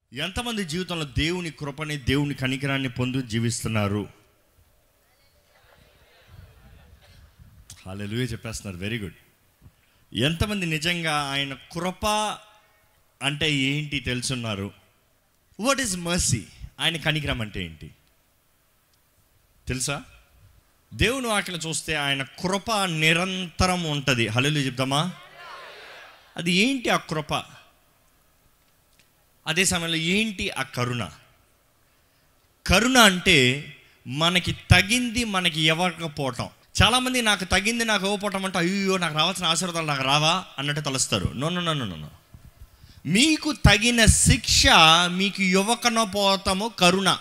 ఎంతమంది జీవితంలో దేవుని కృపని దేవుని కనికరాన్ని పొందు జీవిస్తున్నారు హాలెలువే చెప్పేస్తున్నారు వెరీ గుడ్ ఎంతమంది నిజంగా ఆయన కృప అంటే ఏంటి తెలుసున్నారు వాట్ ఈజ్ మర్సీ ఆయన కనికరం అంటే ఏంటి తెలుసా దేవుని వాక్యను చూస్తే ఆయన కృప నిరంతరం ఉంటుంది హలలు చెప్తామా అది ఏంటి ఆ కృప అదే సమయంలో ఏంటి ఆ కరుణ కరుణ అంటే మనకి తగింది మనకి ఇవ్వకపోవటం చాలామంది నాకు తగింది నాకు ఇవ్వకపోవటం అంటే అయ్యో నాకు రావాల్సిన ఆశీర్వాదాలు నాకు రావా అన్నట్టు తలుస్తారు no no no no no మీకు తగిన శిక్ష మీకు ఇవ్వకనపోతాము కరుణ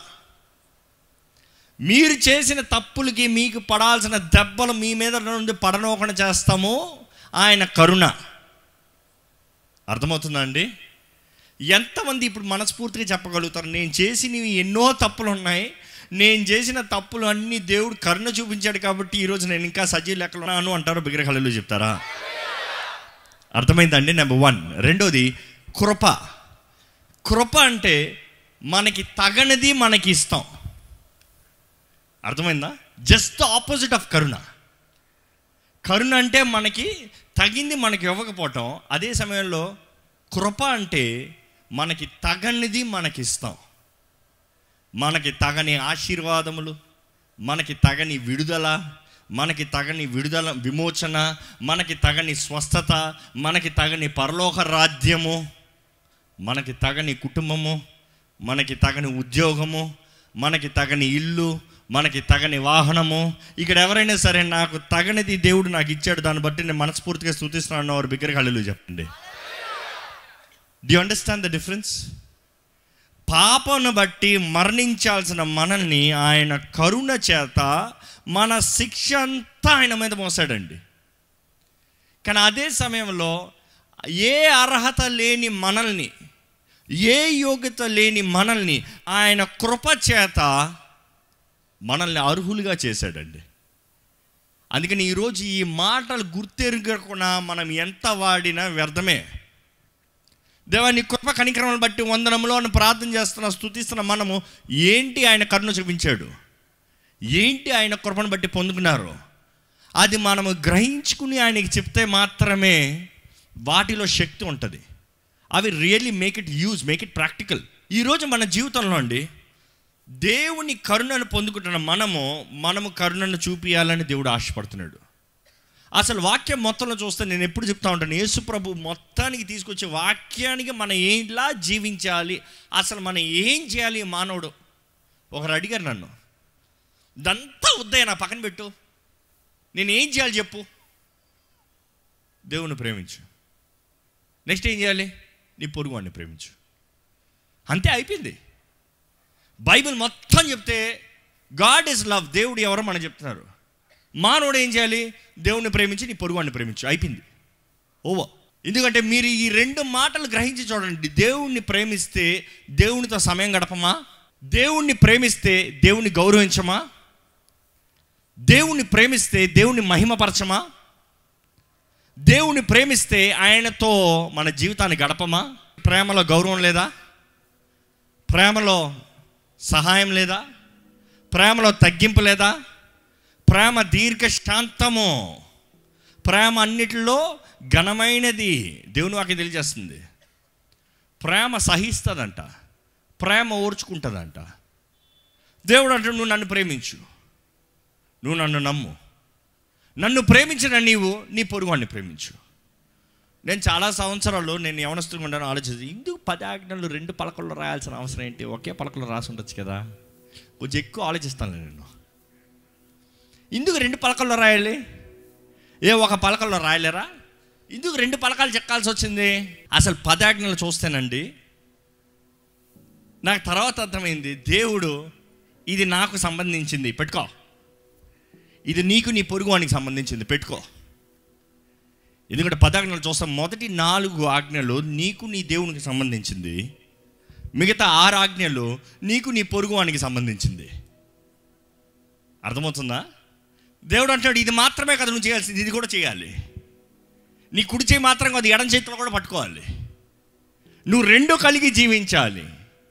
మీరు చేసిన తప్పులకి మీకు పడాల్సిన దెబ్బలు మీ మీద నుండి పడనోకుండా చేస్తాము ఆయన కరుణ అర్థమవుతుందా అండి ఎంతమంది ఇప్పుడు మనస్ఫూర్తిగా చెప్పగలుగుతారు నేను చేసినవి ఎన్నో తప్పులు ఉన్నాయి నేను చేసిన తప్పులు అన్నీ దేవుడు కరుణ చూపించాడు కాబట్టి ఈరోజు నేను ఇంకా సజీవ లెక్కలు ఉన్నాను అంటారు బిగ్రహలలో చెప్తారా అర్థమైందండి నెంబర్ వన్ రెండోది కృప కృప అంటే మనకి తగనిది మనకి ఇస్తాం అర్థమైందా జస్ట్ ఆపోజిట్ ఆఫ్ కరుణ కరుణ అంటే మనకి తగింది మనకి ఇవ్వకపోవటం అదే సమయంలో కృప అంటే మనకి తగనిది మనకి ఇస్తాం మనకి తగని ఆశీర్వాదములు మనకి తగని విడుదల మనకి తగని విడుదల విమోచన మనకి తగని స్వస్థత మనకి తగని పరలోక రాజ్యము మనకి తగని కుటుంబము మనకి తగని ఉద్యోగము మనకి తగని ఇల్లు మనకి తగని వాహనము ఇక్కడ ఎవరైనా సరే నాకు తగనిది దేవుడు నాకు ఇచ్చాడు దాన్ని బట్టి నేను మనస్ఫూర్తిగా స్థుతిస్తున్నాను వారి బిగ్గర కళ్ళు చెప్పండి డి అండర్స్టాండ్ ద డిఫరెన్స్ పాపను బట్టి మరణించాల్సిన మనల్ని ఆయన కరుణ చేత మన శిక్ష అంతా ఆయన మీద మోసాడండి కానీ అదే సమయంలో ఏ అర్హత లేని మనల్ని ఏ యోగ్యత లేని మనల్ని ఆయన కృప చేత మనల్ని అర్హులుగా చేశాడండి అందుకని ఈరోజు ఈ మాటలు గుర్తెరగకుండా మనం ఎంత వాడినా వ్యర్థమే దేవా నీ కృప కనికరమను బట్టి వందనంలో అని ప్రార్థన చేస్తున్న స్థుతిస్తున్న మనము ఏంటి ఆయన కరుణ చూపించాడు ఏంటి ఆయన కృపను బట్టి పొందుకున్నారు అది మనము గ్రహించుకుని ఆయనకి చెప్తే మాత్రమే వాటిలో శక్తి ఉంటుంది అవి really make it use make it practical ఈరోజు మన జీవితంలో అండి దేవుని కరుణను పొందుకుంటున్న మనము మనము కరుణను చూపించాలని దేవుడు ఆశపడుతున్నాడు అసలు వాక్యం మొత్తంలో చూస్తే నేను ఎప్పుడు చెప్తా ఉంటాను యేసు ప్రభు మొత్తానికి తీసుకొచ్చే వాక్యానికి మనం ఏంలా జీవించాలి అసలు మనం ఏం చేయాలి ఈ మానవుడు ఒకరు అడిగారు నన్ను ఇదంతా వద్దయ్య నా పక్కన పెట్టు నేను ఏం చేయాలి చెప్పు దేవుని ప్రేమించు నెక్స్ట్ ఏం చేయాలి నీ పొరుగు వాడిని ప్రేమించు అంతే అయిపోయింది బైబిల్ మొత్తం చెప్తే గాడ్ ఇస్ లవ్ దేవుడు ఎవరో మనం చెప్తున్నారు మానవుడు ఏం చేయాలి దేవుణ్ణి ప్రేమించి నీ పొరుగువాడిని ప్రేమించు అయిపోయింది ఓవో ఎందుకంటే మీరు ఈ రెండు మాటలు గ్రహించి చూడండి దేవుణ్ణి ప్రేమిస్తే దేవునితో సమయం గడపమా దేవుణ్ణి ప్రేమిస్తే దేవుణ్ణి గౌరవించమా దేవుణ్ణి ప్రేమిస్తే దేవుణ్ణి మహిమపరచమా దేవుణ్ణి ప్రేమిస్తే ఆయనతో మన జీవితాన్ని గడపమా ప్రేమలో గౌరవం లేదా ప్రేమలో సహాయం లేదా ప్రేమలో తగ్గింపు లేదా ప్రేమ దీర్ఘశాంతము ప్రేమ అన్నిటిలో ఘనమైనది దేవుని వాకి తెలియజేస్తుంది ప్రేమ సహిస్తుందంట ప్రేమ ఓర్చుకుంటుందంట దేవుడు అంటే నువ్వు నన్ను ప్రేమించు నువ్వు నన్ను నమ్ము నన్ను ప్రేమించిన నీవు నీ పొరుగువాడిని ప్రేమించు నేను చాలా సంవత్సరాలు నేను యవనస్తుగా ఉండను ఆలోచించి ఇందుకు పది ఆజ్ఞలు రెండు పలకల్లో రాయాల్సిన అవసరం ఏంటి ఒకే పలకలో రాసి ఉండొచ్చు కదా కొంచెం ఎక్కువ ఆలోచిస్తాను నేను ఇందుకు రెండు పలకల్లో రాయాలి ఏ ఒక పలకల్లో రాయలేరా ఇందుకు రెండు పలకాలు చెక్కాల్సి వచ్చింది అసలు పదాజ్ఞలు చూస్తేనండి నాకు తర్వాత అర్థమైంది దేవుడు ఇది నాకు సంబంధించింది పెట్టుకో ఇది నీకు నీ పొరుగువానికి సంబంధించింది పెట్టుకో ఎందుకంటే పదాజ్ఞలు చూస్తాం మొదటి నాలుగు ఆజ్ఞలు నీకు నీ దేవునికి సంబంధించింది మిగతా ఆరు ఆజ్ఞలు నీకు నీ పొరుగువానికి సంబంధించింది అర్థమవుతుందా దేవుడు అంటాడు ఇది మాత్రమే కదా నువ్వు చేయాల్సింది ఇది కూడా చేయాలి నీ కుడి చేయి మాత్రం కాదు ఎడం చేతిలో కూడా పట్టుకోవాలి నువ్వు రెండు కలిగి జీవించాలి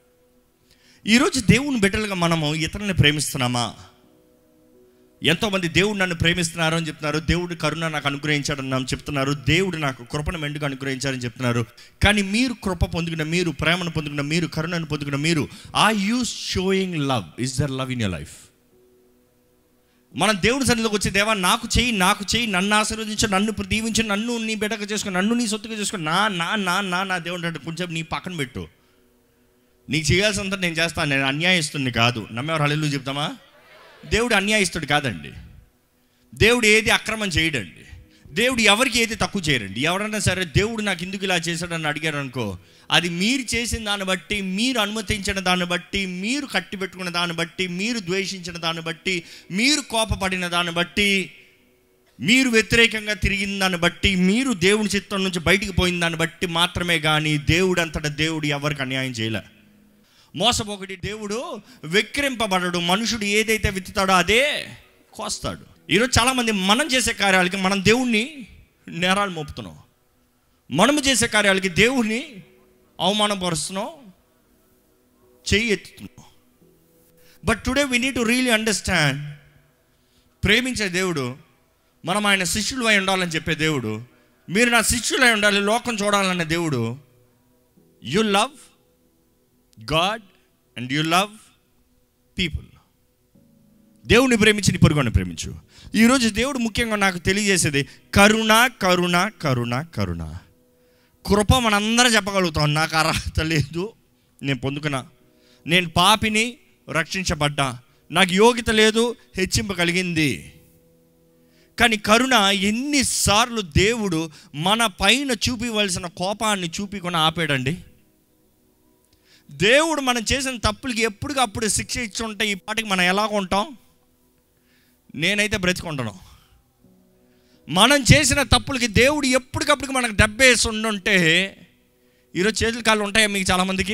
ఈరోజు దేవుని బిడ్డలుగా మనము ఇతరులని ప్రేమిస్తున్నామా ఎంతోమంది దేవుడు నన్ను ప్రేమిస్తున్నారు అని చెప్తున్నారు దేవుడు కరుణ నాకు అనుగ్రహించాడని నాకు చెప్తున్నారు దేవుడు నాకు కృపను మెండుగా అనుగ్రహించారని చెప్తున్నారు కానీ మీరు కృప పొందుకున్న మీరు ప్రేమను పొందుకున్న మీరు కరుణను పొందుకున్న మీరు are you showing love is there love in your life మనం దేవుడి సన్నిధిలోకి వచ్చి దేవా నాకు చెయ్యి నాకు చెయ్యి నన్ను ఆశీర్వదించు నన్ను దీవించు నన్ను నీ బిడ్డగా చేసుకో నన్ను నీ సొత్తుగా చేసుకో నా నా నా నా నా దేవుడు అంటే కొంచెం నీ పక్కన పెట్టు నీకు చేయాల్సినంత నేను చేస్తాను నేను అన్యాయస్తుంది కాదు నమ్మేవారు హళలు చెప్తామా దేవుడు అన్యాయస్తుడు కాదండి దేవుడు ఏది అక్రమం చేయడండి దేవుడు ఎవరికి ఏది తక్కువ చేయరండి ఎవరైనా సరే దేవుడు నాకు ఎందుకు ఇలా చేశాడని అడిగారు అనుకో అది మీరు చేసిన దాన్ని బట్టి మీరు అనుమతించిన దాన్ని బట్టి మీరు కట్టి పెట్టుకున్న దాన్ని బట్టి మీరు ద్వేషించిన దాన్ని బట్టి మీరు కోపపడిన దాన్ని బట్టి మీరు వ్యతిరేకంగా తిరిగిన దాన్ని బట్టి మీరు దేవుని చిత్తం నుంచి బయటికి పోయిన దాన్ని బట్టి మాత్రమే కానీ దేవుడు అంతటా దేవుడు ఎవరికి అన్యాయం చేయలే మోసపోకటి దేవుడు వెక్కిరింపబడడు మనుషుడు ఏదైతే విత్తుతాడో అదే కోస్తాడు ఈరోజు చాలామంది మనం చేసే కార్యాలకి మనం దేవుణ్ణి నేరాలు మోపుతున్నాం మనము చేసే కార్యాలకి దేవుణ్ణి అవమానపరుస్తున్నాం చెయ్యి ఎత్తుతున్నాం but today we need to really understand ప్రేమించే దేవుడు మనం ఆయన శిష్యులు అయి ఉండాలని చెప్పే దేవుడు మీరు నా శిష్యులై ఉండాలి లోకం చూడాలన్న దేవుడు you love God and you love people దేవుని ప్రేమించి నీ పొరుగుని ప్రేమించు ఈరోజు దేవుడు ముఖ్యంగా నాకు తెలియజేసేది కరుణ కరుణ కరుణ కరుణ కృప మనందరం చెప్పగలుగుతాం నాకు అర్హత లేదు నేను పొందుకున్నా నేను పాపిని రక్షించబడ్డా నాకు యోగ్యత లేదు హెచ్చింపగలిగింది కానీ కరుణ ఎన్నిసార్లు దేవుడు మన పైన చూపివలసిన కోపాన్ని చూపికొని ఆపాడండి దేవుడు మనం చేసిన తప్పులకి ఎప్పటికప్పుడు శిక్ష ఇచ్చి ఉంటే ఈ పాటికి మనం ఎలా ఉంటాం నేనైతే బ్రతికుంటాను మనం చేసిన తప్పులకి దేవుడు ఎప్పటికప్పుడు మనకు దెబ్బేసి ఉండుంటే ఈరోజు చేతుల కాళ్ళు ఉంటాయా మీకు చాలామందికి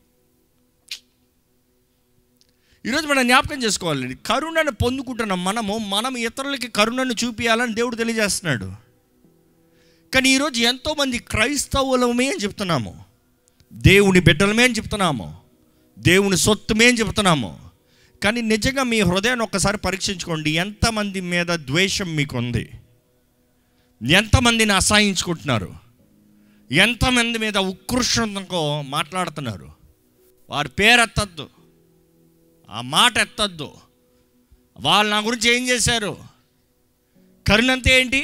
ఈరోజు మనం జ్ఞాపకం చేసుకోవాలి కరుణను పొందుకుంటున్న మనము మనం ఇతరులకి కరుణను చూపించాలని దేవుడు తెలియజేస్తున్నాడు కానీ ఈరోజు ఎంతోమంది క్రైస్తవులమే అని చెప్తున్నాము దేవుని బిడ్డలమే అని చెప్తున్నాము దేవుని సొత్తుమే అని చెప్తున్నాము కానీ నిజంగా మీ హృదయాన్ని ఒక్కసారి పరీక్షించుకోండి ఎంతమంది మీద ద్వేషం మీకు ఉంది ఎంతమందిని అసహించుకుంటున్నారు ఎంతమంది మీద ఉత్కృష్టంతో మాట్లాడుతున్నారు వారి పేరు ఎత్తద్దు ఆ మాట ఎత్తద్దు వాళ్ళు నా గురించి ఏం చేశారు కరుణంతే ఏంటి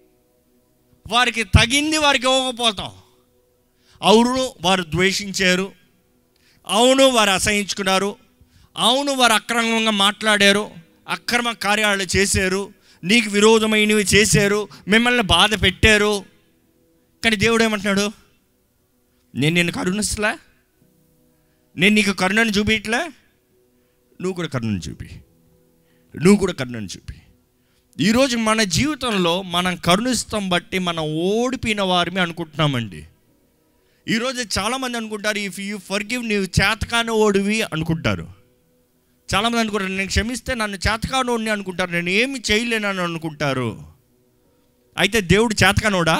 వారికి తగింది వారికి ఇవ్వకపోతాం అవును వారు ద్వేషించారు అవును వారు అసహించుకున్నారు అవును వారు అక్రమంగా మాట్లాడారు అక్రమ కార్యాలు చేశారు నీకు విరోధమైనవి చేశారు మిమ్మల్ని బాధ పెట్టారు కానీ దేవుడు ఏమంటున్నాడు నేను నిన్ను కరుణిస్తలే నేను నీకు కరుణను చూపించట్లే నువ్వు కూడా కరుణను చూపి నువ్వు కూడా కరుణను చూపి ఈరోజు మన జీవితంలో మనం కరుణిస్తాం బట్టి మనం ఓడిపోయిన వారిని అనుకుంటున్నామండి ఈరోజు చాలామంది అనుకుంటారు ఇఫ్ యూ ఫర్గివ్ నీవు చేతకాని ఓడివి అనుకుంటారు చాలామంది అనుకుంటారు నేను క్షమిస్తే నన్ను చేతకానోడిని అనుకుంటారు నేను ఏమి చేయలేనని అనుకుంటారు అయితే దేవుడు చేతకానోడా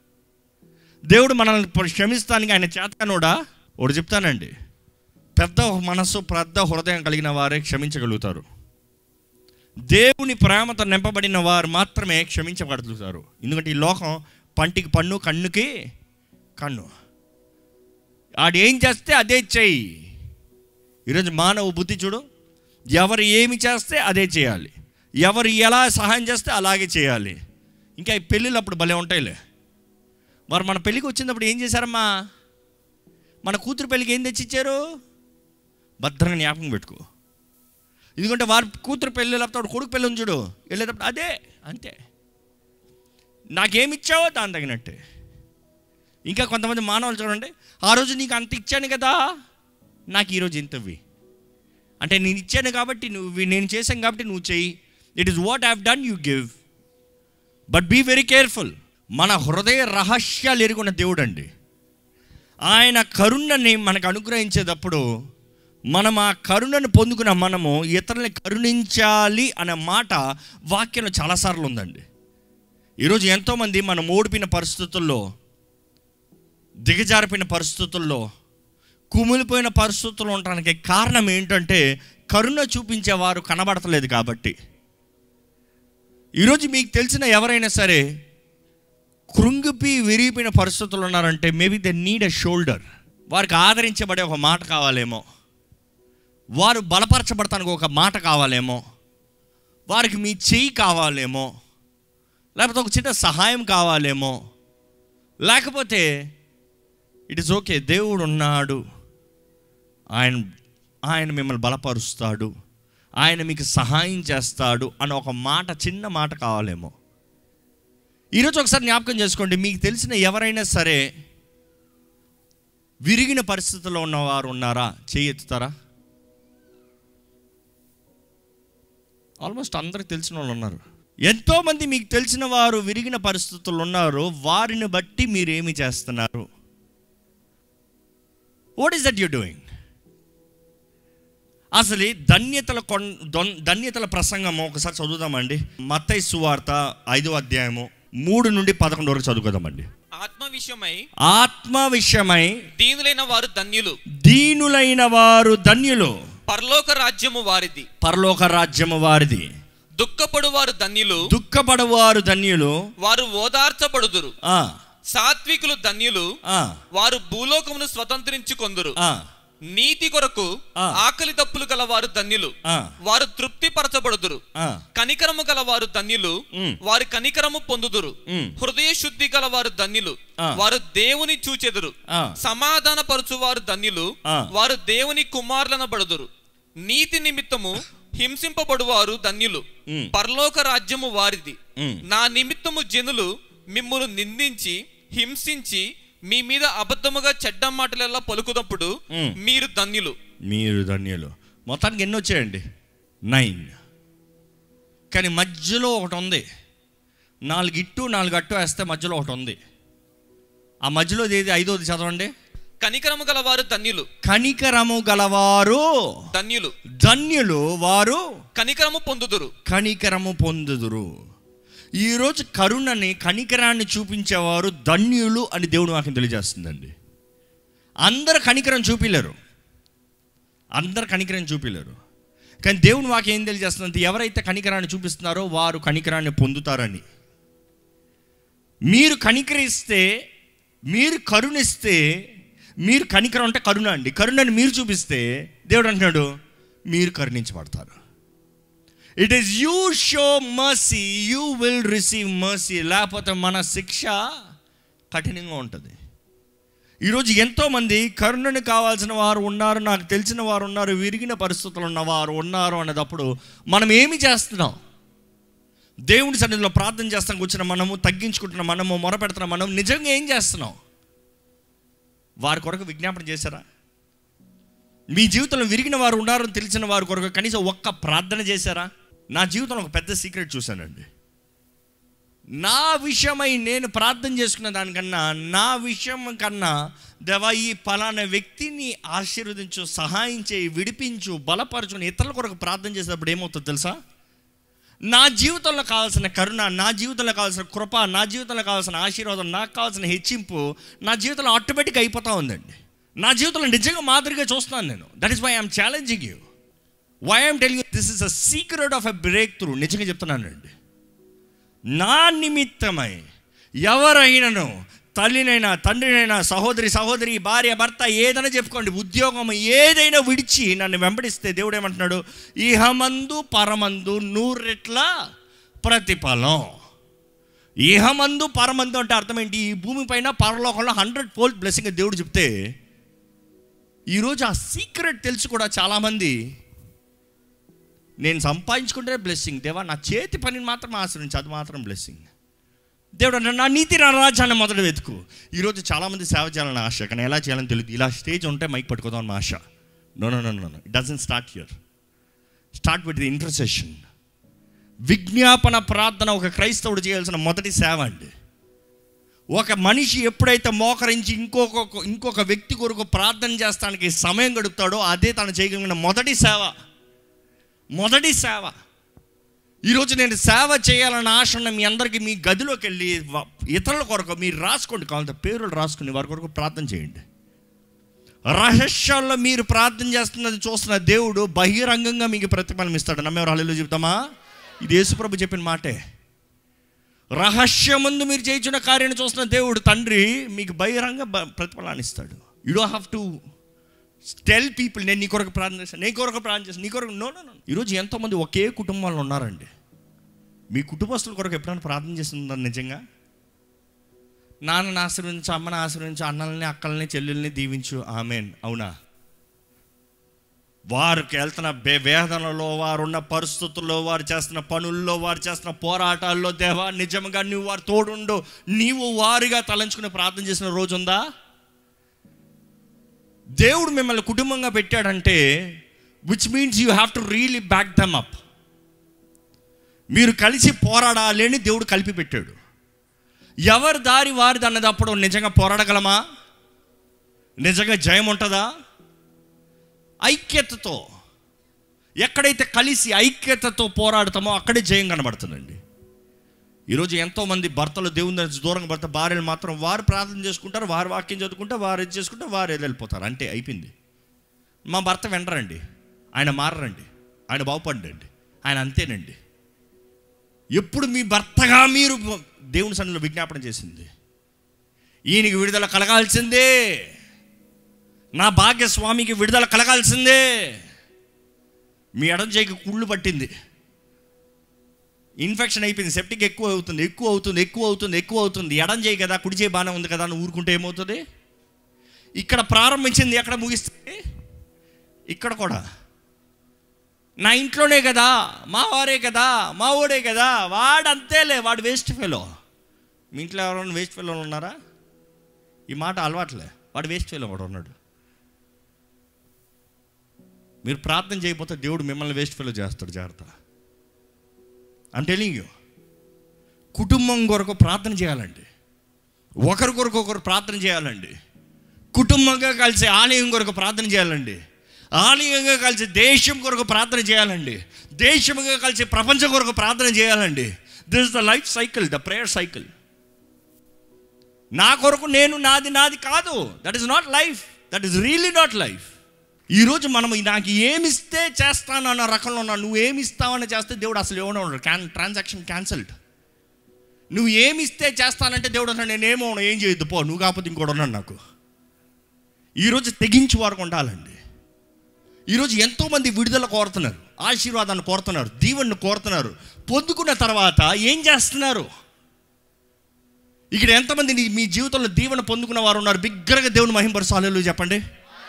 దేవుడు మనల్ని క్షమిస్తానికి ఆయన చేతకానోడా ఒకటి చెప్తానండి పెద్ద మనస్సు పెద్ద హృదయం కలిగిన వారే క్షమించగలుగుతారు దేవుని ప్రేమతో నింపబడిన వారు మాత్రమే క్షమించబడుతారు ఎందుకంటే ఈ లోకం పంటికి పన్ను కన్నుకి కన్ను ఆడు ఏం చేస్తే అదే చెయ్యి ఈరోజు మానవ బుద్ధి చూడు ఎవరు ఏమి చేస్తే అదే చేయాలి ఎవరు ఎలా సహాయం చేస్తే అలాగే చేయాలి ఇంకా ఈ పెళ్ళిళ్ళు అప్పుడు భలే ఉంటాయిలే వారు మన పెళ్ళికి వచ్చినప్పుడు ఏం చేశారమ్మా మన కూతురు పెళ్ళికి ఏం తెచ్చిచ్చారు భద్రంగా జ్ఞాపకం పెట్టుకో ఎందుకంటే వారి కూతురు పెళ్ళి లేకపోతే కొడుకు పెళ్ళి ఉంది చూడు వెళ్ళేటప్పుడు అదే అంతే నాకేమిచ్చావో దాని తగినట్టే ఇంకా కొంతమంది మానవులు చూడండి ఆ రోజు నీకు అంత ఇచ్చాను కదా నాకు ఈరోజు ఇంతవి అంటే నేను ఇచ్చాను కాబట్టి నువ్వు నేను చేశాను కాబట్టి నువ్వు చెయ్యి it is what have done you give but be very careful మన హృదయ రహస్యాలు ఎరుగున్న దేవుడు అండి ఆయన కరుణని మనకు అనుగ్రహించేటప్పుడు మనం ఆ కరుణను పొందుకున్న మనము ఇతరులని కరుణించాలి అనే మాట వాక్యంలో చాలాసార్లు ఉందండి ఈరోజు ఎంతోమంది మనం ఓడిపోయిన పరిస్థితుల్లో దిగజారిపోయిన పరిస్థితుల్లో కుమిలిపోయిన పరిస్థితులు ఉండడానికి కారణం ఏంటంటే కరుణ చూపించేవారు కనబడతలేదు కాబట్టి ఈరోజు మీకు తెలిసిన ఎవరైనా సరే కృంగిపి విరిగిపోయిన పరిస్థితులు ఉన్నారంటే maybe they need a shoulder వారికి ఆదరించబడే ఒక మాట కావాలేమో వారు బలపరచబడటానికి ఒక మాట కావాలేమో వారికి మీ చెయ్యి కావాలేమో లేకపోతే ఒక చిన్న సహాయం కావాలేమో లేకపోతే ఇట్ ఇస్ ఓకే దేవుడు ఉన్నాడు ఆయన ఆయన మిమ్మల్ని బలపరుస్తాడు ఆయన మీకు సహాయం చేస్తాడు అని ఒక మాట చిన్న మాట కావాలేమో ఈరోజు ఒకసారి జ్ఞాపకం చేసుకోండి మీకు తెలిసిన ఎవరైనా సరే విరిగిన పరిస్థితుల్లో ఉన్నవారు ఉన్నారా చేయి ఎత్తుతారా ఆల్మోస్ట్ అందరికి తెలిసిన వాళ్ళు ఉన్నారు ఎంతోమంది మీకు తెలిసిన వారు విరిగిన పరిస్థితుల్లో ఉన్నారు వారిని బట్టి మీరు ఏమి చేస్తున్నారు what is that you doing అసలు ఈ ధన్యతల కొన్ దొన్- ధన్యతల ప్రసంగము ఒకసారి చదువుదామండి మత్తయి సువార్త ఐదో అధ్యాయము మూడు నుండి పదకొండు వరకు చదువుకుందామండి ఆత్మ విషయమై ఆత్మ విషయమై దీనులైన వారు ధన్యులు దీనులైన వారు ధన్యులు పరలోక రాజ్యము వారిది పరలోక రాజ్యము వారిది దుఃఖపడు వారు ధన్యులు దుఃఖపడవారు ధన్యులు వారు ఓదార్చబడుదురు ఆ, సాత్వికులు ధన్యులు ఆ, వారు భూలోకమును స్వతంత్రించుకొందురు ఆ, నీతి కొరకు ఆ. ఆకలి తప్పులు గల వారు ధన్యులు ఆ, వారు తృప్తి పరచబడుదురు ఆ, కనికరము గల వారు ధన్యులు ఉమ్. వారి కనికరము పొందుదురు ఉమ్. హృదయ శుద్ధి గల వారు ధన్యులు ఆ. వారు దేవుని చూచెదురు ఆ. సమాధాన పరచు వారు ధన్యులు ఆ. వారు దేవుని కుమారులనబడుదురు నీతి నిమిత్తము హింసింపబడువారు ధన్యులు ఉమ్. పరలోక రాజ్యము వారిది ఉమ్. నా నిమిత్తము జనులు మిమ్మును నిందించి హింసించి మీ మీద అబద్ధముగా చెడ్డ మాటలెల్లా పలుకున్నప్పుడు ఉమ్. మీరు ధన్యులు మీరు ధన్యులు మొత్తానికి ఎన్ని వచ్చాయండి నైన్ కానీ మధ్యలో ఒకటి ఉంది నాలుగు ఇట్టు నాలుగు అట్టు వేస్తే మధ్యలో ఒకటి ఉంది ఆ మధ్యలో ఏది ఐదోది చదవండి కనికరము గల వారు ధన్యులు కనికరము గలవారు ధన్యులు ధన్యులు వారు కనికరము పొందుదురు కనికరము పొందుదురు ఈరోజు కరుణని కనికరాన్ని చూపించేవారు ధన్యులు అని దేవుడు వాక్యం తెలియజేస్తుందండి అందరు కనికరం చూపిలేరు అందరు కనికరం చూపిలేరు కానీ దేవుని వాక్యం ఏం తెలియజేస్తుందంటే ఎవరైతే కనికరాన్ని చూపిస్తున్నారో వారు కనికరాన్ని పొందుతారని మీరు కనికరిస్తే మీరు కరుణిస్తే మీరు కనికరం అంటే కరుణ అండి కరుణని మీరు చూపిస్తే దేవుడు అంటున్నాడు మీరు కరుణించబడతారు it is you show mercy you will receive mercy లేకపోతే మన శిక్ష కఠినంగా ఉంటుంది ఈరోజు ఎంతోమంది కరుణని కావాల్సిన వారు ఉన్నారు నాకు తెలిసిన వారు ఉన్నారు విరిగిన పరిస్థితులు ఉన్నవారు ఉన్నారు అనేటప్పుడు మనం ఏమి చేస్తున్నాం దేవుడి సన్నిధిలో ప్రార్థన చేస్తాం కూర్చున్న మనము తగ్గించుకుంటున్న మనము మొరపెడుతున్న మనం నిజంగా ఏం చేస్తున్నాం వారి కొరకు విజ్ఞాపన చేశారా మీ జీవితంలో విరిగిన వారు ఉన్నారని తెలిసిన వారి కొరకు కనీసం ఒక్క ప్రార్థన చేశారా నా జీవితంలో ఒక పెద్ద సీక్రెట్ చూశానండి నా విషయమై నేను ప్రార్థన చేసుకున్న దానికన్నా నా విషయం కన్నా దేవా ఈ పలానా వ్యక్తిని ఆశీర్వదించు సహాయం చేయి విడిపించు బలపరచు ఇతరుల కొరకు ప్రార్థన చేసేటప్పుడు ఏమవుతుందో తెలుసా నా జీవితంలో కావాల్సిన కరుణ నా జీవితంలో కావాల్సిన కృప నా జీవితంలో కావాల్సిన ఆశీర్వాదం నాకు కావాల్సిన హెచ్చింపు నా జీవితంలో ఆటోమేటిక్గా అయిపోతూ ఉందండి నా జీవితంలో నిజంగా మాదిరిగా చూస్తున్నాను నేను that is why I'm challenging you why I'm telling this is a secret of a breakthrough నిజంగా చెప్తున్నానండి నా నిమిత్తమై ఎవరైనాను తల్లినైనా తండ్రినైనా సహోదరి సహోదరి భార్య భర్త ఏదైనా చెప్పుకోండి ఉద్యోగం ఏదైనా విడిచి నన్ను వెంబడిస్తే దేవుడు ఏమంటున్నాడు ఇహమందు పరమందు నూరెట్ల ప్రతిఫలం ఇహమందు పరమందు అంటే అర్థం ఏంటి ఈ భూమిపైన పరలోకంలో హండ్రెడ్ ఫోల్డ్ బ్లెస్సింగ్ దేవుడు చెప్తే ఈరోజు ఆ సీక్రెట్ తెలిసి కూడా చాలామంది నేను సంపాదించుకుంటే బ్లెస్సింగ్ దేవా నా చేతి పనిని మాత్రం ఆశ్రయించి అది మాత్రం బ్లెస్సింగ్ దేవుడు అన్నాడు, నా నీతి నా రాజ్యాన్ని మొదట వెతుకు ఈరోజు చాలామంది సేవ చేయాలని ఆశ కానీ ఎలా చేయాలని తెలియదు ఇలా స్టేజ్ ఉంటే మైక్ పట్టుకోదాం అని ఆశ no no no no it doesn't start here start with the intercession విజ్ఞాపన ప్రార్థన ఒక క్రైస్తవుడు చేయాల్సిన మొదటి సేవ అండి ఒక మనిషి ఎప్పుడైతే మోకరించి ఇంకొక ఇంకొక వ్యక్తి కొరకు ప్రార్థన చేస్తానికి సమయం గడుపుతాడో అదే తను చేయగలిగిన మొదటి సేవ మొదటి సేవ ఈరోజు నేను సేవ చేయాలన్న ఆశ ఉన్న మీ అందరికీ మీ గదిలోకి వెళ్ళి వ- ఇతరుల కొరకు మీరు రాసుకోండి కావాలంటే పేర్లు రాసుకుని వారి కొరకు ప్రార్థన చేయండి రహస్యాల్లో మీరు ప్రార్థన చేస్తున్నది చూస్తున్న దేవుడు బహిరంగంగా మీకు ప్రతిఫలం ఇస్తాడు నమ్మేవారు హల్లు చెప్తామా ఇది యేసుప్రభు చెప్పిన మాటే రహస్యమందు మీరు చేయించిన కార్యాన్ని చూస్తున్న దేవుడు తండ్రి మీకు బహిరంగ బ- ప్రతిఫలాన్ని ఇస్తాడు you don't have to tell people నేను నీ కొరకు ప్రార్థన చేస్తాను నీ కొరకు ప్రార్థన చేస్తాను నీ కొరకు నో నో నో ఈరోజు ఎంతోమంది ఒకే కుటుంబంలో ఉన్నారండి మీ కుటుంబస్తుల కొరకు ఎప్పుడైనా ప్రార్థన చేస్తున్నారు నిజంగా నాన్నని ఆశీర్వదించు అమ్మని ఆశీర్వదించు అన్నల్ని అక్కల్ని చెల్లెల్ని దీవించు ఆమెన్ అవునా వారికి వెళ్తున్న బే- వేదనలో వారు ఉన్న పరిస్థితుల్లో వారు చేస్తున్న పనుల్లో వారు చేస్తున్న పోరాటాల్లో దేవా నిజంగా నువ్వు వారు తోడుండు నీవు వారిగా తలంచుకుని ప్రార్థన చేసిన రోజు ఉందా దేవుడు మిమ్మల్ని కుటుంబంగా పెట్టాడంటే which means you have to really back them up మీరు కలిసి పోరాడాలి అని దేవుడు కలిపి పెట్టాడు ఎవరి దారి వారిది అన్నదప్పుడు నిజంగా పోరాడగలమా నిజంగా జయం ఉంటుందా ఐక్యతతో ఎక్కడైతే కలిసి ఐక్యతతో పోరాడతామో అక్కడే జయం కనబడుతుందండి ఈరోజు ఎంతోమంది భర్తలు దేవుని నుంచి దూరంగా భర్త భార్యలు మాత్రం వారు ప్రార్థన చేసుకుంటారు వారు వాక్యం చదువుకుంటే వారు ఇది చేసుకుంటే వారు ఏది వెళ్ళిపోతారు అంటే అయిపోయింది మా భర్త వెంటరండి ఆయన మారరండి ఆయన బాగుపడండి ఆయన అంతేనండి ఎప్పుడు మీ భర్తగా మీరు దేవుని సన్నిధిలో విజ్ఞాపన చేసింది ఈయనకి విడుదల కలగాల్సిందే నా భాగ్యస్వామికి విడుదల కలగాల్సిందే మీ ఎడం చేయికి కుళ్ళు పట్టింది ఇన్ఫెక్షన్ అయిపోయింది సెప్టిక్ ఎక్కువ అవుతుంది ఎక్కువ అవుతుంది ఎక్కువ అవుతుంది ఎక్కువ అవుతుంది ఎడం చేయి కదా కుడి చేయి బాగానే ఉంది కదా అని ఊరుకుంటే ఏమవుతుంది ఇక్కడ ప్రారంభించింది ఎక్కడ ముగిస్తుంది ఇక్కడ కూడా నా ఇంట్లోనే కదా మా వారే కదా మా ఊడే కదా వాడు అంతేలే వాడు వేస్ట్ ఫెలో మీ ఇంట్లో ఎవరైనా వేస్ట్ ఫెలో ఉన్నారా ఈ మాట అలవాట్లే వాడు వేస్ట్ ఫెలో వాడు ఉన్నాడు మీరు ప్రార్థన చేయకపోతే దేవుడు మిమ్మల్ని వేస్ట్ ఫెలో చేస్తాడు జాగ్రత్త ఐమ్ టెలింగ్ యూ కుటుంబం కొరకు ప్రార్థన చేయాలండి ఒకరి కొరకు ఒకరు ప్రార్థన చేయాలండి కుటుంబంగా కలిసి ఆలయం కొరకు ప్రార్థన చేయాలండి ఆలయంగా కలిసి దేశం కొరకు ప్రార్థన చేయాలండి దేశంగా కలిసి ప్రపంచం కొరకు ప్రార్థన చేయాలండి this is the life cycle the prayer cycle నా కొరకు నేను నాది నాది కాదు that is not life that is really not life ఈరోజు మనం నాకు ఏమిస్తే చేస్తాను అన్న రకంలో ఉన్నా నువ్వు ఏమి ఇస్తావని చేస్తే దేవుడు అసలు ఏమైనా ఉండడు క్యాన్ ట్రాన్సాక్షన్ క్యాన్సల్డ్ నువ్వు ఏమి ఇస్తే చేస్తానంటే దేవుడు అన్నాడు నేనేమో ఏం చేయొద్దు పో నువ్వు కాకపోతే ఇంకోటి ఉన్నాడు నాకు ఈరోజు తెగించి వారికి ఉండాలండి ఈరోజు ఎంతోమంది విడుదల కోరుతున్నారు ఆశీర్వాదాన్ని కోరుతున్నారు దీవెనను కోరుతున్నారు పొందుకున్న తర్వాత ఏం చేస్తున్నారు ఇక్కడ ఎంతమంది నీ- మీ జీవితంలో దీవెన పొందుకున్న వారు ఉన్నారు బిగ్గరగా దేవుని మహింపరచాలు చెప్పండి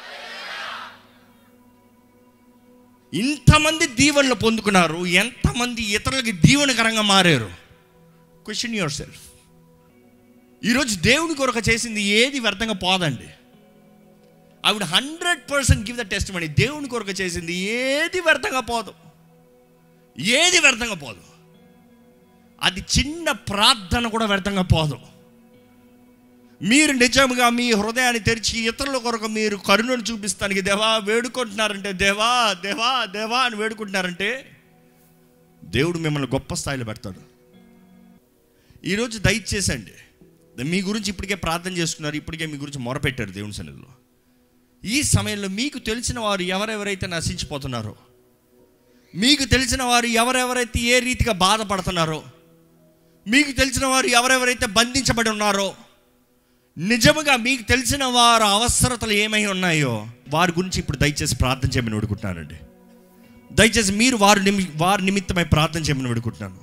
ఇంతమంది దీవెనలు పొందుకున్నారు ఎంతమంది ఇతరులకి దీవెనకరంగా మారారు క్వశ్చన్ యువర్ సెల్ఫ్ ఈరోజు దేవుని కొరకు చేసింది ఏది వ్యర్థంగా పోదండి I would hundred percent give the testimony దేవుని కొరకు చేసింది ఏది వ్యర్థంగా పోదు ఏది వ్యర్థంగా పోదు అది చిన్న ప్రార్థన కూడా వ్యర్థంగా పోదు మీరు నిజంగా మీ హృదయాన్ని తెరిచి ఇతరుల కొరకు మీరు కరుణను చూపిస్తానికి దేవా వేడుకుంటున్నారంటే దేవా దేవా దేవా అని వేడుకుంటున్నారంటే దేవుడు మిమ్మల్ని గొప్ప స్థాయిలో పెడతాడు ఈరోజు దయచేసండి మీ గురించి ఇప్పటికే ప్రార్థన చేసుకున్నారు ఇప్పటికే మీ గురించి మొరపెట్టారు దేవుని సన్నిధిలో ఈ సమయంలో మీకు తెలిసిన వారు ఎవరెవరైతే నశించిపోతున్నారో మీకు తెలిసిన వారు ఎవరెవరైతే ఏ రీతిగా బాధపడుతున్నారో మీకు తెలిసిన వారు ఎవరెవరైతే బంధించబడి ఉన్నారో నిజముగా మీకు తెలిసిన వారు అవసరతలు ఏమై ఉన్నాయో వారి గురించి ఇప్పుడు దయచేసి ప్రార్థన చేయమని వేడుకుంటున్నానండి దయచేసి మీరు వారి నిమి వారి నిమిత్తమై ప్రార్థన చేయమని వేడుకుంటున్నాను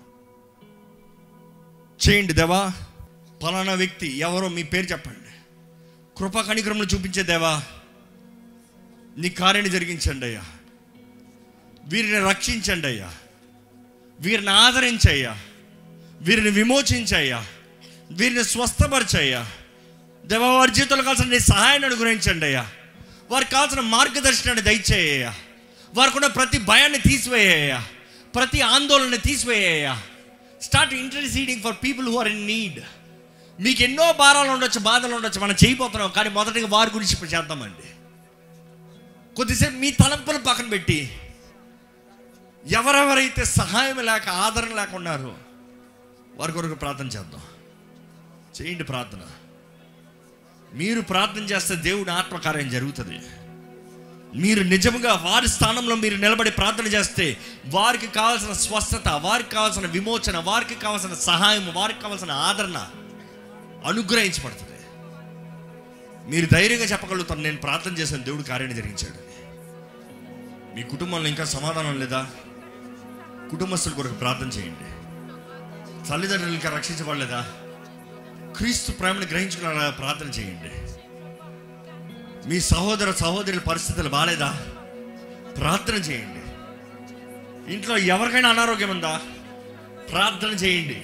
చేయండి దేవా పలానా వ్యక్తి ఎవరో మీ పేరు చెప్పండి కృపా కణిక్రమను చూపించే దేవా నీ కార్యాన్ని జరిగించండి అయ్యా వీరిని రక్షించండి అయ్యా వీరిని ఆదరించయ్యా వీరిని విమోచించయ్యా వీరిని స్వస్థపరచయ్యా దేవా వారి జీవితంలో కావాల్సిన నీ సహాయాన్ని అనుగ్రహించండి అయ్యా వారికి కావాల్సిన మార్గదర్శనాన్ని దయచేయ్యా వారికి ఉన్న ప్రతి భయాన్ని తీసివేయ్యా ప్రతి ఆందోళన తీసివేయ్యా start interceding for people who are in need మీకు ఎన్నో భారాలు ఉండొచ్చు బాధలు ఉండొచ్చు మనం చేయబోతున్నాం కానీ మొదటిగా వారి గురించి ఇప్పుడు చేద్దామండి కొద్దిసేపు మీ తలంపులు పక్కన పెట్టి ఎవరెవరైతే సహాయం లేక ఆదరణ లేక ఉన్నారో వారి కొరకు ప్రార్థన చేద్దాం చేయండి ప్రార్థన మీరు ప్రార్థన చేస్తే దేవుడి ఆత్మకార్యం జరుగుతుంది మీరు నిజముగా వారి స్థానంలో మీరు నిలబడి ప్రార్థన చేస్తే వారికి కావాల్సిన స్వస్థత వారికి కావాల్సిన విమోచన వారికి కావాల్సిన సహాయం వారికి కావాల్సిన ఆదరణ అనుగ్రహించబడుతుంది మీరు ధైర్యంగా చెప్పగలుగుతారు నేను ప్రార్థన చేసిన దేవుడు కార్యాన్ని జరిగించాడు మీ కుటుంబంలో ఇంకా సమాధానం లేదా కుటుంబస్తుల కొరకు ప్రార్థన చేయండి తల్లిదండ్రులు ఇంకా రక్షించబడలేదా క్రీస్తు ప్రేమను గ్రహించుకున్న ప్రార్థన చేయండి మీ సహోదర సహోదరుల పరిస్థితులు బాగాలేదా ప్రార్థన చేయండి ఇంట్లో ఎవరికైనా అనారోగ్యం ఉందా ప్రార్థన చేయండి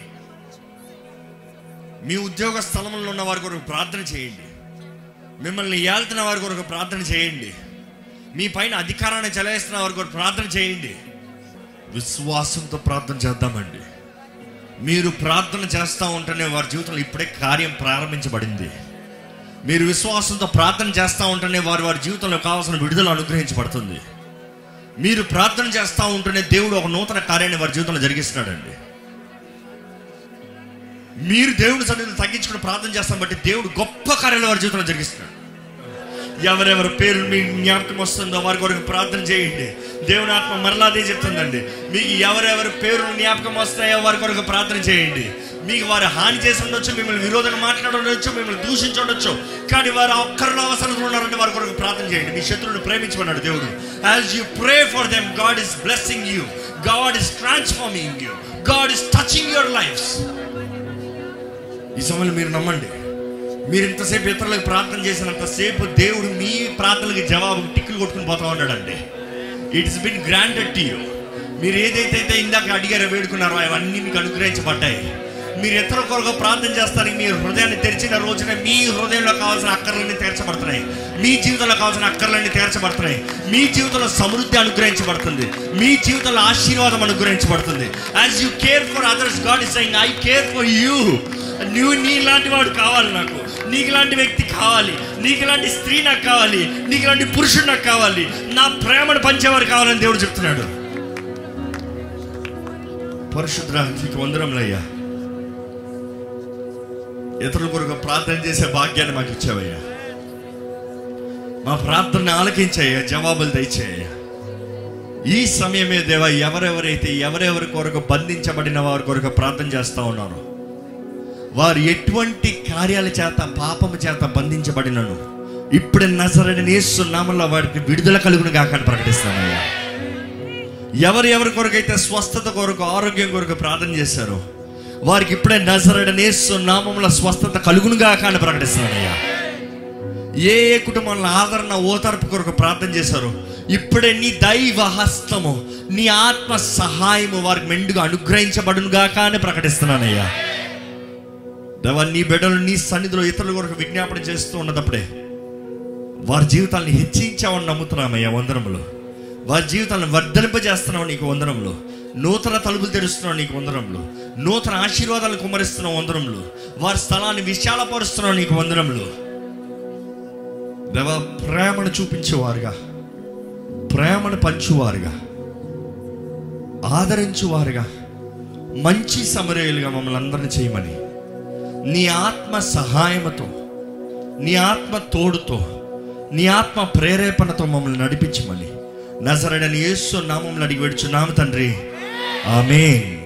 మీ ఉద్యోగ స్థలంలో ఉన్న వారి కొరకు ప్రార్థన చేయండి మిమ్మల్ని ఏళ్తున్న వారి కొరకు ప్రార్థన చేయండి మీ పైన అధికారాన్ని చెలాయిస్తున్న వారి కొరకు ప్రార్థన చేయండి విశ్వాసంతో ప్రార్థన చేద్దామండి మీరు ప్రార్థన చేస్తూ ఉంటేనే వారి జీవితంలో ఇప్పుడే కార్యం ప్రారంభించబడింది మీరు విశ్వాసంతో ప్రార్థన చేస్తూ ఉంటేనే వారి వారి జీవితంలో కావాల్సిన విడుదల అనుగ్రహించబడుతుంది మీరు ప్రార్థన చేస్తూ ఉంటేనే దేవుడు ఒక నూతన కార్యాన్ని వారి జీవితంలో జరిగిస్తున్నాడండి మీరు దేవుని సన్నిధిని తగ్గించుకుని ప్రార్థన చేస్తాం బట్టి దేవుడు గొప్ప కార్యాలు వారి జీవితంలో జరిగిస్తున్నాడు ఎవరెవరి పేరు మీ జ్ఞాపకం వస్తుందో వారి కొరకు ప్రార్థన చేయండి దేవుని ఆత్మ మరలా అదే చెప్తుందండి మీకు ఎవరెవరి పేరు జ్ఞాపకం వస్తాయో వారి కొరకు ప్రార్థన చేయండి మీకు వారు హాని చేసి ఉండొచ్చు మిమ్మల్ని విరోధంగా మాట్లాడవచ్చు మిమ్మల్ని దూషించవచ్చు కానీ వారు ఒక్కరిలో అవసరం ఉన్నారంటే వారి కొరకు ప్రార్థన చేయండి మీ శత్రువుని ప్రేమించమన్నాడు దేవుడు as you pray for them God is blessing you God is transforming you God is touching your life ఈ సమయంలో మీరు నమ్మండి మీరు ఇంతసేపు ఇతరులకు ప్రార్థన చేసినంతసేపు దేవుడు మీ ప్రార్థనలకు జవాబు టిక్కులు కొట్టుకుని పోతా ఉన్నాడండి it is been granted to you మీరు ఏదైతే అయితే ఇందాక అడిగారో వేడుకున్నారో అవన్నీ మీకు అనుగ్రహించబడ్డాయి మీరు ఇతర కొరకు ప్రార్థన చేస్తానికి మీ హృదయాన్ని తెరిచిన రోజున మీ హృదయంలో కావాల్సిన అక్కర్లన్నీ తీర్చబడుతున్నాయి మీ జీవితంలో కావాల్సిన అక్కర్లన్నీ తీర్చబడుతున్నాయి మీ జీవితంలో సమృద్ధి అనుగ్రహించబడుతుంది మీ జీవితంలో ఆశీర్వాదం అనుగ్రహించబడుతుంది as you care for others God is saying I care for you నువ్వు నీలాంటి వాడు కావాలి నాకు నీకు ఇలాంటి వ్యక్తి కావాలి నీకు ఇలాంటి స్త్రీ నాకు కావాలి నీకు ఇలాంటి పురుషుడు నాకు కావాలి నా ప్రేమను పంచేవారు కావాలని దేవుడు చెప్తున్నాడు పరిశుద్ర నీకు వందరంలయ్యా ఇతరుల కొరకు ప్రార్థన చేసే భాగ్యాన్ని మాకు ఇచ్చావయ్యా మా ప్రార్థన ఆలకించాయ్యా జవాబులు దయచేయ్యా ఈ సమయమే దేవా ఎవరెవరైతే ఎవరెవరి కొరకు బంధించబడిన వారి కొరకు ప్రార్థన చేస్తా ఉన్నారో వారు ఎటువంటి కార్యాల చేత పాపము చేత బంధించబడినను ఇప్పుడు నజరని నేస్తున్నామల్లో వారికి విడుదల కలుగును కాకని ప్రకటిస్తానయ్యా ఎవరు ఎవరి కొరకైతే స్వస్థత కొరకు ఆరోగ్యం కొరకు ప్రార్థన చేశారో వారికి ఇప్పుడే నజరడ నేస్తున్నామంలో స్వస్థత కలుగును కాక అని ప్రకటిస్తున్నానయ్యా ఏ ఏ కుటుంబంలో ఆదరణ ఓదార్పు కొరకు ప్రార్థన చేశారో ఇప్పుడే నీ దైవ హస్తము నీ ఆత్మ సహాయము వారికి మెండుగా అనుగ్రహించబడును గాక అని ప్రకటిస్తున్నానయ్యా దేవా నీ బిడ్డలు నీ సన్నిధిలో ఇతరుల కొరకు విజ్ఞాపన చేస్తూ ఉన్నదప్పుడే వారి జీవితాన్ని హెచ్చించామని నమ్ముతున్నామయ్యా వందనములు వారి జీవితాలను వర్ధలింపజేస్తున్నావు నీకు వందనంలో నూతన తలుపులు తెరుస్తున్నావు నీకు వందనంలో నూతన ఆశీర్వాదాలు కుమరిస్తున్నావు వందనంలో వారి స్థలాన్ని విశాలపరుస్తున్నావు నీకు వందనంలో దేవ ప్రేమను చూపించేవారుగా ప్రేమను పంచువారుగా ఆదరించువారుగా మంచి సమరయులుగా మమ్మల్ని అందరిని చేయమని నీ ఆత్మ సహాయముతో నీ ఆత్మ తోడుతో నీ ఆత్మ ప్రేరేపణతో మమ్మల్ని నడిపించమని నజరడని యేసు నామంలో అడిగి వెడుచున్నాము తండ్రి ఆమేన్